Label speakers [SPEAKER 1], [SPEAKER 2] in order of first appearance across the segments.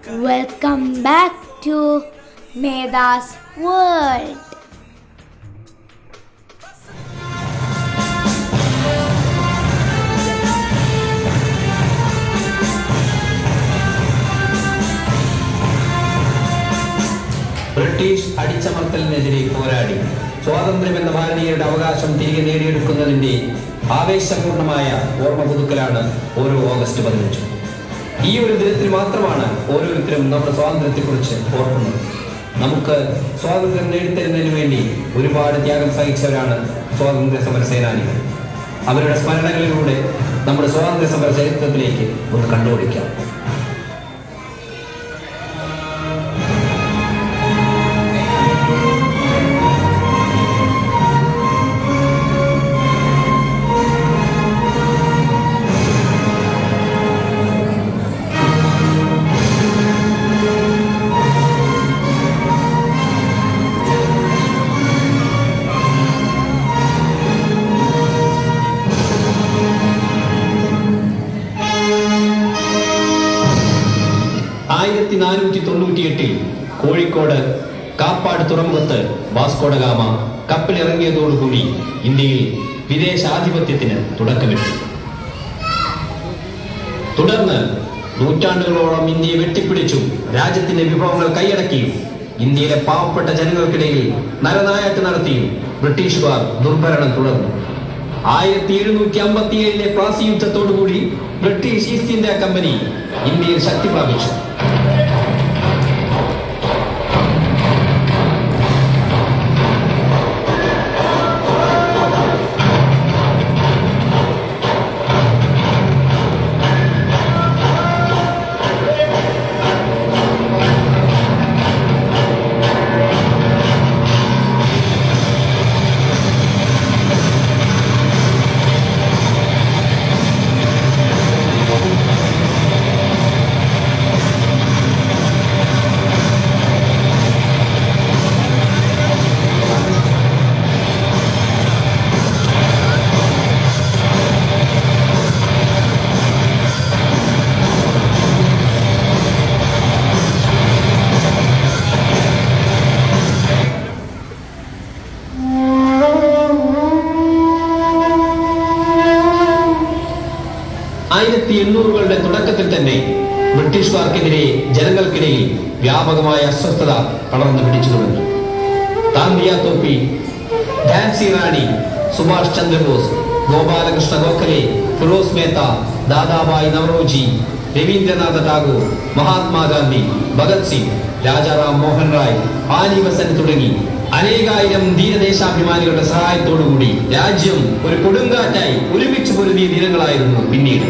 [SPEAKER 1] Welcome back to Meda's World.
[SPEAKER 2] British അടിച്ചമർത്തലിനെതിരെ പോരാടി സ്വാതന്ത്ര്യം എന്ന ഭാരതീയരുടെ അവകാശം തിരികെ നേടിയെടുക്കുന്നതിന്റെ ആവേശപൂർണമായ ഓർമ്മ പുതുക്കലാണ് ഓരോ ഓഗസ്റ്റ് പതിനഞ്ചും ഈ ഒരു ദിനത്തിൽ മാത്രമാണ് ഓരോരുത്തരും നമ്മുടെ സ്വാതന്ത്ര്യത്തെക്കുറിച്ച് ഓർക്കുന്നത് നമുക്ക് സ്വാതന്ത്ര്യം നേടിത്തരുന്നതിന് വേണ്ടി ഒരുപാട് ത്യാഗം സഹിച്ചവരാണ് സ്വാതന്ത്ര്യ സമര സേനാനികൾ അവരുടെ സ്മരണകളിലൂടെ നമ്മുടെ സ്വാതന്ത്ര്യ സമര ചരിത്രത്തിലേക്ക് ഒന്ന് കണ്ടുപിടിക്കാം ആയിരത്തി നാനൂറ്റി തൊണ്ണൂറ്റിയെട്ടിൽ കോഴിക്കോട് കാപ്പാട് തുറമുഖത്ത് വാസ്കോഡ ഗാമ കപ്പലിറങ്ങിയതോടുകൂടി ഇന്ത്യയിൽ വിദേശാധിപത്യത്തിന് തുടക്കമിട്ടു തുടർന്ന് നൂറ്റാണ്ടുകളോളം ഇന്ത്യയെ വെട്ടിപ്പിടിച്ചും രാജ്യത്തിന്റെ വിഭവങ്ങൾ കൈയടക്കിയും ഇന്ത്യയിലെ പാവപ്പെട്ട ജനങ്ങൾക്കിടയിൽ നരനായാട്ട് നടത്തിയും ബ്രിട്ടീഷുകാർ ദുർഭരണം തുടർന്നു ആയിരത്തി എഴുന്നൂറ്റി അമ്പത്തി ഏഴിലെ പ്ലാസി യുദ്ധത്തോടുകൂടി ബ്രിട്ടീഷ് ഈസ്റ്റ് ഇന്ത്യ കമ്പനി ഇന്ത്യയിൽ ശക്തി പ്രാപിച്ചു ആയിരത്തി എണ്ണൂറുകളുടെ തുടക്കത്തിൽ തന്നെ ബ്രിട്ടീഷുകാർക്കെതിരെ ജനങ്ങൾക്കിടയിൽ വ്യാപകമായ അസ്വസ്ഥത പടർന്നു പിടിച്ചു തുടങ്ങി താന്തിയ തോപ്പി ഝാൻസി റാണി സുഭാഷ് ചന്ദ്രബോസ് ഗോപാലകൃഷ്ണ ഗോഖലെ ഫിറോസ് മേത്ത ദാദാബായ് നവറോജി രവീന്ദ്രനാഥ ടാഗോർ മഹാത്മാഗാന്ധി ഭഗത് സിംഗ് രാജാറാം മോഹൻ റായ് ആനി ബസൻ തുടങ്ങി അനേകായിരം ധീരദേശാഭിമാനികളുടെ സഹായത്തോടുകൂടി രാജ്യം ഒരു കൊടുങ്കാറ്റായി ഒരുമിച്ച് പൊരുതിയ ദിനങ്ങളായിരുന്നു പിന്നീട്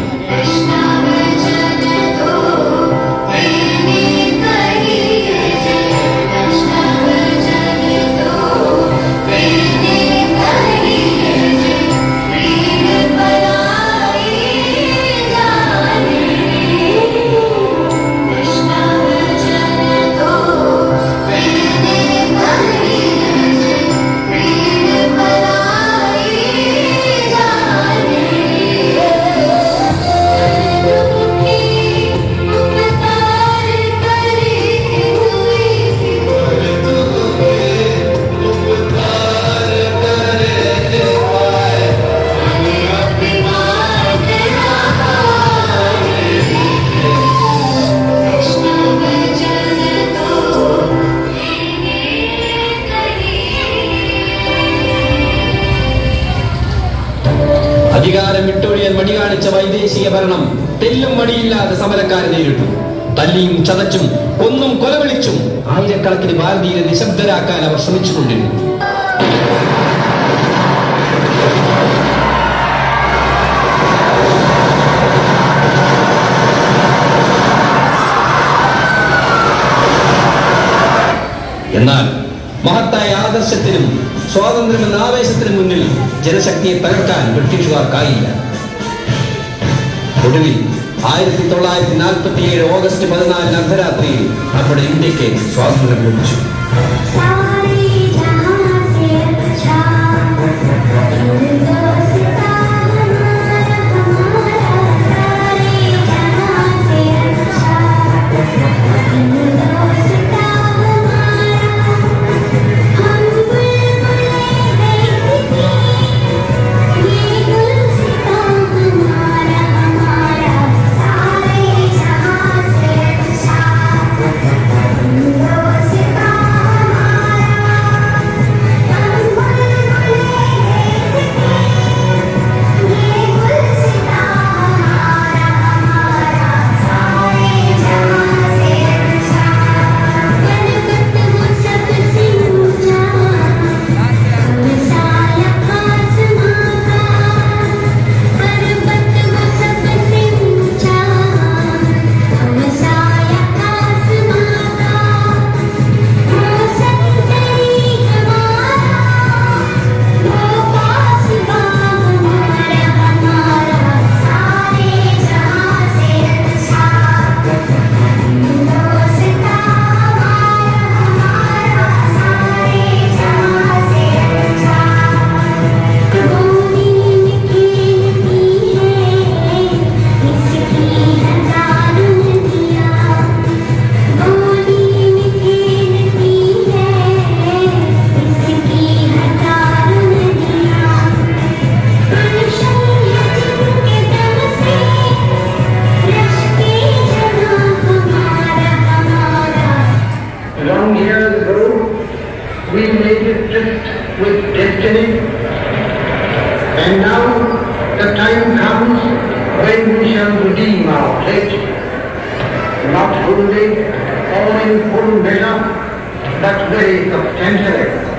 [SPEAKER 2] അധികാരം വിട്ടൊഴിയാൻ മടി കാണിച്ച വൈദേശിക ഭരണം തെല്ലും മടിയില്ലാതെ സമരക്കാരെ നേരിട്ടു തല്ലിയും ചതച്ചും കൊന്നും കൊലവിളിച്ചും ആയിരക്കണക്കിന് ഭാരതീയരെ നിശബ്ദരാക്കാൻ അവർ ശ്രമിച്ചുകൊണ്ടിരുന്നു എന്നാൽ മഹത്തായ ആദർശത്തിനും സ്വാതന്ത്ര്യം എന്ന ആവേശത്തിനും മുന്നിൽ ജനശക്തിയെ തകർക്കാൻ ബ്രിട്ടീഷുകാർക്കായില്ല ഒടുവിൽ ആയിരത്തി തൊള്ളായിരത്തി നാൽപ്പത്തി ഏഴ് ഓഗസ്റ്റ് പതിനാലിന് അർദ്ധരാത്രിയിൽ നമ്മുടെ ഇന്ത്യക്ക് സ്വാതന്ത്ര്യം ലഭിച്ചു
[SPEAKER 1] सारे जहां से अच्छा हिंदुस्तान हमारा हमारा सारे जहां से अच्छा
[SPEAKER 3] not only all in full measure, but very substantially.